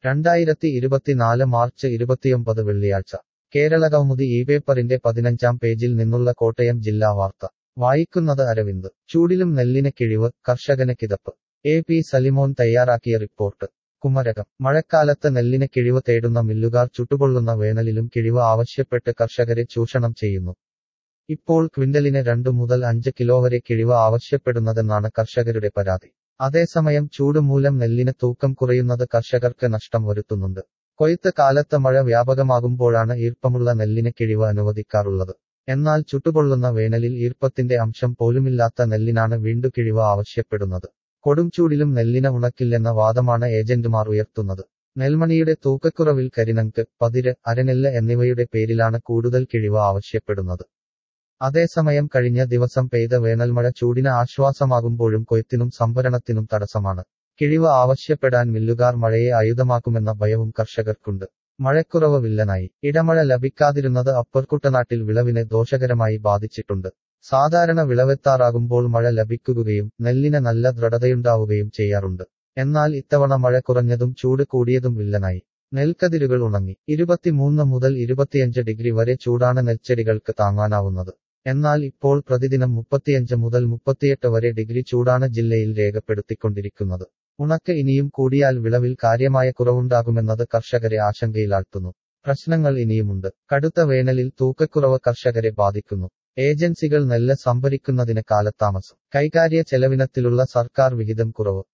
രണ്ടായിരത്തി ഇരുപത്തിനാല് മാർച്ച് ഇരുപത്തിയൊമ്പത് വെള്ളിയാഴ്ച കേരളകൗമുദി ഈ പേപ്പറിന്റെ പതിനഞ്ചാം പേജിൽ നിന്നുള്ള കോട്ടയം ജില്ലാ വാർത്ത വായിക്കുന്നത് അരവിന്ദ് ചൂടിലും നെല്ലിന് കിഴിവ് കർഷകന് കിതപ്പ് എ പി സലിമോൻ തയ്യാറാക്കിയ റിപ്പോർട്ട് കുമരകം മഴക്കാലത്ത് നെല്ലിന് കിഴിവ് തേടുന്ന മില്ലുകാർ ചുട്ടുപൊള്ളുന്ന വേനലിലും കിഴിവ് ആവശ്യപ്പെട്ട് കർഷകരെ ചൂഷണം ചെയ്യുന്നു ഇപ്പോൾ ക്വിന്റലിന് രണ്ടു മുതൽ അഞ്ച് കിലോ വരെ കിഴിവ് ആവശ്യപ്പെടുന്നതെന്നാണ് കർഷകരുടെ പരാതി അതേസമയം ചൂട് മൂലം നെല്ലിന് തൂക്കം കുറയുന്നത് കർഷകർക്ക് നഷ്ടം വരുത്തുന്നുണ്ട് കൊയ്ത്ത് കാലത്ത് മഴ വ്യാപകമാകുമ്പോഴാണ് ഈർപ്പമുള്ള നെല്ലിന് കിഴിവ് അനുവദിക്കാറുള്ളത് എന്നാൽ ചുട്ടുപൊള്ളുന്ന വേനലിൽ ഈർപ്പത്തിന്റെ അംശം പോലുമില്ലാത്ത നെല്ലിനാണ് വീണ്ടു കിഴിവ് ആവശ്യപ്പെടുന്നത് കൊടുംചൂടിലും നെല്ലിന ഉണക്കില്ലെന്ന വാദമാണ് ഏജന്റുമാർ ഉയർത്തുന്നത് നെൽമണിയുടെ തൂക്കക്കുറവിൽ കരിനങ്ക് പതിര് അരനെല്ല് എന്നിവയുടെ പേരിലാണ് കൂടുതൽ കിഴിവ് ആവശ്യപ്പെടുന്നത് അതേസമയം കഴിഞ്ഞ ദിവസം പെയ്ത വേനൽമഴ ചൂടിന് ആശ്വാസമാകുമ്പോഴും കൊയ്ത്തിനും സംഭരണത്തിനും തടസ്സമാണ് കിഴിവ് ആവശ്യപ്പെടാൻ മില്ലുകാർ മഴയെ ആയുധമാക്കുമെന്ന ഭയവും കർഷകർക്കുണ്ട് മഴക്കുറവ് വില്ലനായി ഇടമഴ ലഭിക്കാതിരുന്നത് അപ്പർക്കുട്ടനാട്ടിൽ വിളവിനെ ദോഷകരമായി ബാധിച്ചിട്ടുണ്ട് സാധാരണ വിളവെത്താറാകുമ്പോൾ മഴ ലഭിക്കുകയും നെല്ലിന് നല്ല ദൃഢതയുണ്ടാവുകയും ചെയ്യാറുണ്ട് എന്നാൽ ഇത്തവണ മഴ കുറഞ്ഞതും ചൂട് കൂടിയതും വില്ലനായി നെൽക്കതിരുകൾ ഉണങ്ങി ഇരുപത്തിമൂന്ന് മുതൽ ഇരുപത്തിയഞ്ച് ഡിഗ്രി വരെ ചൂടാണ് നെൽച്ചെടികൾക്ക് താങ്ങാനാവുന്നത് എന്നാൽ ഇപ്പോൾ പ്രതിദിനം മുപ്പത്തിയഞ്ച് മുതൽ മുപ്പത്തിയെട്ട് വരെ ഡിഗ്രി ചൂടാണ് ജില്ലയിൽ രേഖപ്പെടുത്തിക്കൊണ്ടിരിക്കുന്നത് ഉണക്ക് ഇനിയും കൂടിയാൽ വിളവിൽ കാര്യമായ കുറവുണ്ടാകുമെന്നത് കർഷകരെ ആശങ്കയിലാഴ്ത്തുന്നു പ്രശ്നങ്ങൾ ഇനിയുമുണ്ട് കടുത്ത വേനലിൽ തൂക്കക്കുറവ് കർഷകരെ ബാധിക്കുന്നു ഏജൻസികൾ നെല്ല് സംഭരിക്കുന്നതിന് കാലതാമസം കൈകാര്യ ചെലവിനത്തിലുള്ള സർക്കാർ വിഹിതം കുറവ്